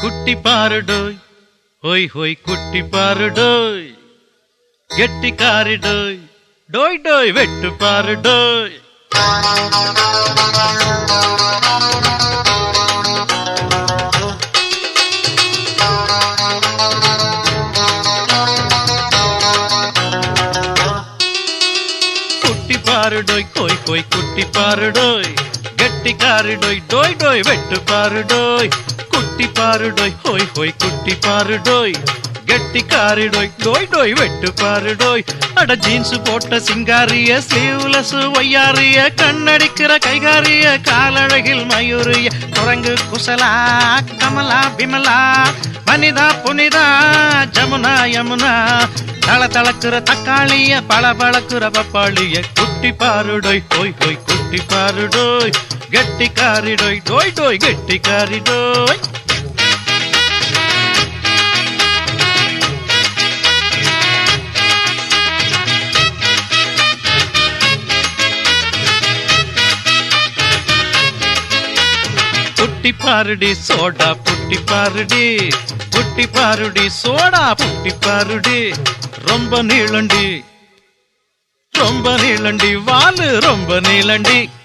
குட்டி பாருடோய் ஹோய் ஹோய் குட்டி பாருடோய் கெட்டி காரிடோய் டோய் டோய் வெட்டு பாருடோய் குட்டி பாருடோய் கோய் கோய் குட்டி பாருடோய் கெட்டி காருடோய் டோய் டோய் வெட்டு பாருடோய் குட்டி பாருடோய் ஹோய் ஹோய் குட்டி பாருடோய் கெட்டி காரிடோய் டோய் டோய் வெட்டு பாருடோய் அட ஜீன்ஸ் போட்ட சிங்காரிய ஸ்லீவ்லெஸ் ஒய்யாரிய கண்ணடிக்கிற கைகாரிய காலழகில் மயூரிய குரங்கு குசலா கமலா பிமலா வனிதா புனிதா ஜமுனா யமுனா தள தளக்குற தக்காளிய பள பளக்குற பப்பாளிய குட்டி பாருடோய் ஹோய் ஹோய் குட்டி பாருடோய் கெட்டி காரிடோய் டோய் டோய் கெட்டி காரிடோய் புட்டி பாருடி சோடா புட்டி பாருடி புட்டி பாருடி சோடா புட்டி பாருடி ரொம்ப நீளண்டி ரொம்ப நீளண்டி வாலு ரொம்ப நீளண்டி